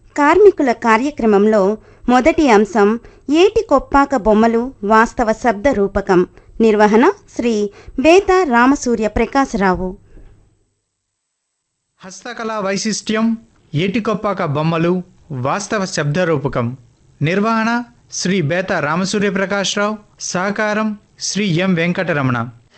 కార్మికుల కార్యక్రమంలో మొదటి అంశం ఏటి కొప్పాక బొమ్మలు వాస్తవ శబ్ద రూపకం నిర్వహణ శ్రీ బేత రామసూర్య ప్రకాశరావు హస్తకళా వైశిష్ట్యం ఏటికొప్పాక బొమ్మలు వాస్తవ శబ్ద రూపకం నిర్వహణ శ్రీ బేత రామసూర్య ప్రకాశ్రావు సహకారం శ్రీ ఎం వెంకటరమణ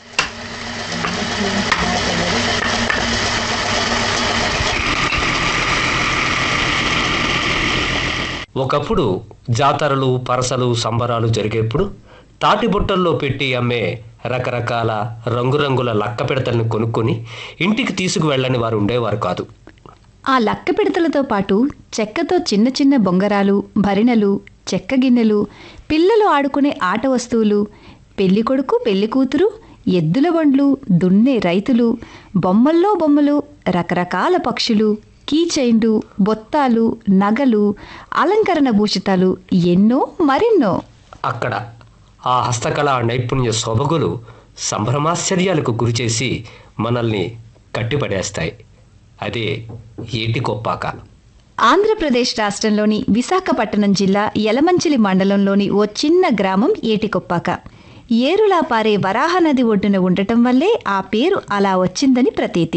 ఒకప్పుడు జాతరలు పరసలు సంబరాలు జరిగేప్పుడు తాటి బుట్టల్లో పెట్టి అమ్మే రకరకాల రంగురంగుల లక్క పిడతల్ని కొనుక్కొని ఇంటికి తీసుకువెళ్ళని వారు ఉండేవారు కాదు ఆ లక్క పిడతలతో పాటు చెక్కతో చిన్న చిన్న బొంగరాలు భరిణలు చెక్క గిన్నెలు పిల్లలు ఆడుకునే ఆట వస్తువులు పెళ్లి కొడుకు పెళ్లి కూతురు ఎద్దుల బండ్లు దున్నే రైతులు బొమ్మల్లో బొమ్మలు రకరకాల పక్షులు కీచైండు బొత్తాలు నగలు అలంకరణ భూషితాలు ఎన్నో మరెన్నో అక్కడ ఆ హస్తకళా నైపుణ్య సొబగులు సంభ్రమాశ్చర్యాలకు గురిచేసి మనల్ని కట్టిపడేస్తాయి అదే ఏటికొప్పాక ఆంధ్రప్రదేశ్ రాష్ట్రంలోని విశాఖపట్నం జిల్లా యలమంచిలి మండలంలోని ఓ చిన్న గ్రామం ఏటికొప్పాక ఏరులా పారే వరాహ నది ఒడ్డున ఉండటం వల్లే ఆ పేరు అలా వచ్చిందని ప్రతీతి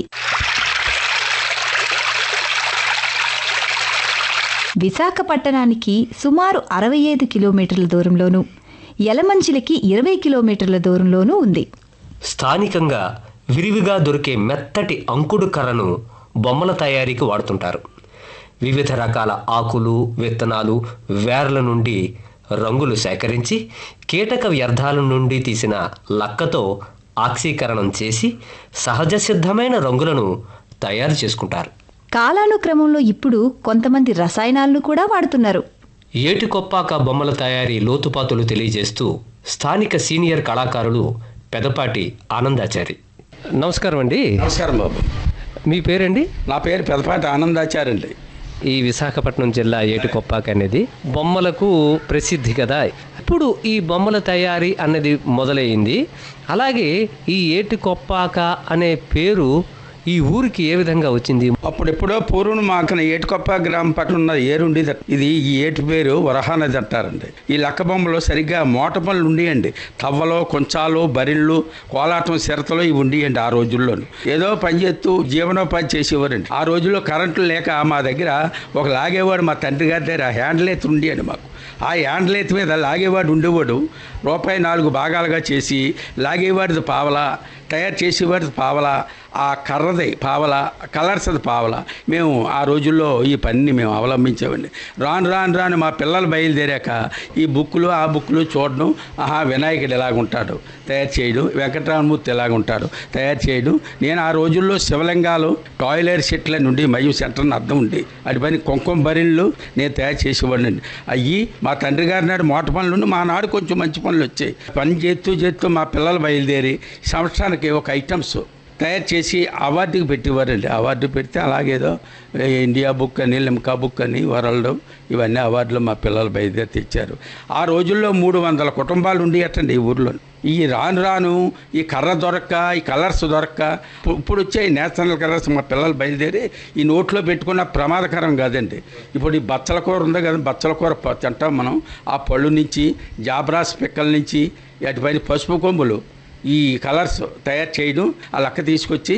విశాఖపట్టణానికి సుమారు అరవై ఐదు కిలోమీటర్ల దూరంలోనూ యలమంచిలికి ఇరవై కిలోమీటర్ల దూరంలోనూ ఉంది స్థానికంగా విరివిగా దొరికే మెత్తటి అంకుడు కర్రను బొమ్మల తయారీకి వాడుతుంటారు వివిధ రకాల ఆకులు విత్తనాలు వేర్ల నుండి రంగులు సేకరించి కీటక వ్యర్థాల నుండి తీసిన లక్కతో ఆక్సీకరణం చేసి సహజ సిద్ధమైన రంగులను తయారు చేసుకుంటారు కాలానుక్రమంలో ఇప్పుడు కొంతమంది రసాయనాలను కూడా వాడుతున్నారు ఏటికొప్పాక బొమ్మల తయారీ లోతుపాతులు తెలియజేస్తూ స్థానిక సీనియర్ కళాకారులు పెదపాటి ఆనందాచారి నమస్కారం అండి నమస్కారం బాబు మీ పేరండి నా పేరు పెదపాటి ఆనందాచారండి ఈ విశాఖపట్నం జిల్లా ఏటికొప్పాక అనేది బొమ్మలకు ప్రసిద్ధి కదా ఇప్పుడు ఈ బొమ్మల తయారీ అన్నది మొదలైంది అలాగే ఈ ఏటికొప్పాక అనే పేరు ఈ ఊరికి ఏ విధంగా వచ్చింది అప్పుడెప్పుడో పూర్వం మాకన ఏటుకొప్ప గ్రామం పక్కన ఉన్న ఏరుండి ఇది ఈ ఏటు పేరు వరహా నది అంటారండి ఈ లక్క బొమ్మలో సరిగ్గా మోట పనులు ఉండేయండి తవ్వలో కొంచాలు బరిళ్ళు కోలాటం సిరతలు ఇవి ఉండేయండి ఆ రోజుల్లోను ఏదో పని చేస్తూ జీవనోపాధి చేసేవారండి ఆ రోజుల్లో కరెంటు లేక మా దగ్గర ఒక లాగేవాడు మా తండ్రి గారి దగ్గర హ్యాండిల్ ఎత్తు ఉండేయండి మాకు ఆ హ్యాండిల్ ఎత్తు మీద లాగేవాడు ఉండేవాడు రూపాయి నాలుగు భాగాలుగా చేసి లాగేవాడిది పావలా తయారు చేసేవాడిది పావలా ఆ కర్రది పావల కలర్స్ది పావల మేము ఆ రోజుల్లో ఈ పనిని మేము అవలంబించామండి రాను రాను రాను మా పిల్లలు బయలుదేరాక ఈ బుక్కులు ఆ బుక్కులు చూడడం ఆహా వినాయకుడు ఎలాగుంటాడు తయారు చేయడం వెంకటరామమూర్తి ఎలాగుంటాడు తయారు చేయడం నేను ఆ రోజుల్లో శివలింగాలు టాయిలెట్ సెట్ల నుండి మయం సెంటర్ అని అర్థం ఉంది అటు పని కుంకుమ బరిళ్ళు నేను తయారు చేసేవాడిని అయ్యి మా తండ్రి గారి నాడు మోట పనులు ఉండి మా నాడు కొంచెం మంచి పనులు వచ్చాయి పని చేస్తూ చేస్తూ మా పిల్లలు బయలుదేరి సంవత్సరానికి ఒక ఐటమ్స్ తయారు చేసి అవార్డుకి పెట్టేవారండి అవార్డు పెడితే అలాగేదో ఏ ఇండియా బుక్ అని లిమ్కా బుక్ అని వరల్డ్ ఇవన్నీ అవార్డులు మా పిల్లలు బయలుదేరి తెచ్చారు ఆ రోజుల్లో మూడు వందల కుటుంబాలు ఉండేటండి ఈ ఊర్లో ఈ రాను రాను ఈ కర్ర దొరక్క ఈ కలర్స్ దొరక్క ఇప్పు- ఇప్పుడు వచ్చే ఈ నేషనల్ కలర్స్ మా పిల్లలు బయలుదేరి ఈ నోట్లో పెట్టుకున్న ప్రమాదకరం కాదండి ఇప్పుడు ఈ బచ్చల కూర ఉంది కదా బచ్చల కూర ప- తింటాం మనం ఆ పళ్ళు నుంచి జాబ్రాస్ పిక్కల నుంచి అటుపైన పసుపు కొమ్ములు ఈ కలర్స్ తయారు చేయడం ఆ లక్క తీసుకొచ్చి